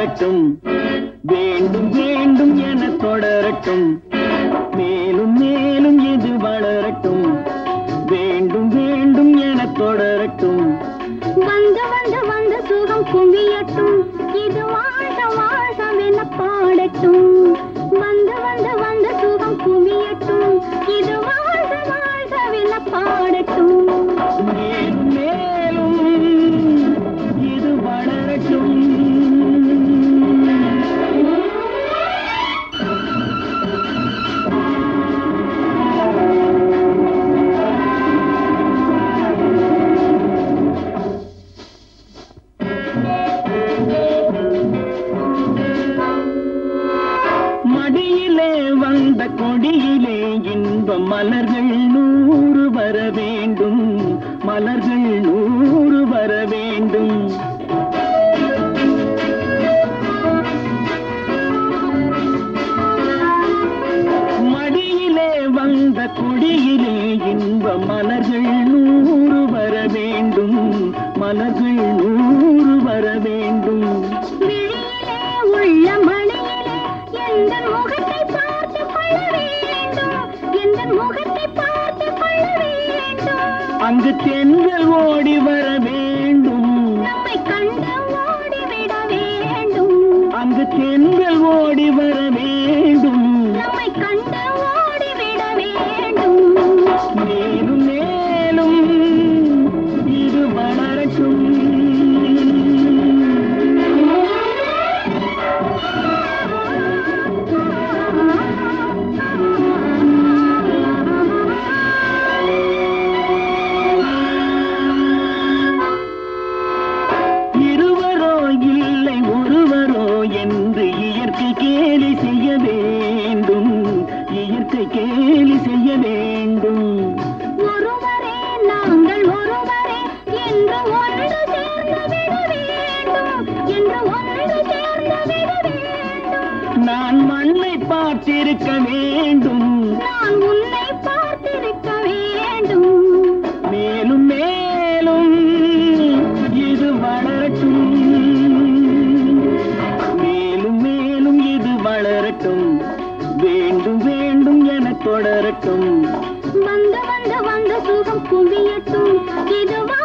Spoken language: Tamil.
வளரட்டும் வேண்டும் வேண்டும் என தொடரட்டும் மேலும் மேலும் இது வளரட்டும் வேண்டும் வேண்டும் என தொடரட்டும் வந்து வந்து வந்து சுகம் குவியட்டும் இது வாழ்க வாழ்கவென பாடட்டும் வந்து வந்து வந்து சுகம் குவியட்டும் இது வாழ்க வாழ்கவென பாடட்டும் மேலும் மேலும் இது வளரட்டும் மடியிலே வந்த கொடியிலே இன்ப மலர்கள் நூறு வர வேண்டும் மலர்கள் நூறு வர வேண்டும் மடியிலே வந்த கொடியிலே இன்ப மலர்கள் நூறு வர வேண்டும் மலர்கள் நூறு வர வேண்டும் விழியிலே உள்ள மணியிலே எந்த முகத்தை பார்த்து கொள்ள வேண்டும் எந்த முகத்தை பார்த்து கொள்ள வேண்டும் அங்கு தென்றல் ஓடி வர வேண்டும் நம்மை கண்டு ஓடிவிட வேண்டும் அங்கு தென்றல் ஓடி வர வேண்டும் நம்மை கண்டு ஓடிவிட வேண்டும் மேலும் மேலும் இது வளரட்டும் இருவரோ இல்லை ஒருவரோ என்று இயற்கை கேலி செய்ய வேண்டும் இயற்கை கேலி செய்ய வேண்டும் ஒருவரே நாங்கள் ஒருவரே என்று ஒன்று சேர்ந்து விட வேண்டும் என்று ஒன்று சேர்ந்து விட வேண்டும் நான் மண்ணை பார்த்திருக்க வேண்டும் நான் உன்னை பார்த்திருக்க வேண்டும் மேலும் மேலும் இது வளரட்டும் மேலும் மேலும் இது வளரட்டும் வேண்டும் வேண்டும் என தொடரட்டும் வந்து வந்து வந்து சுகம் குவியட்டும் இது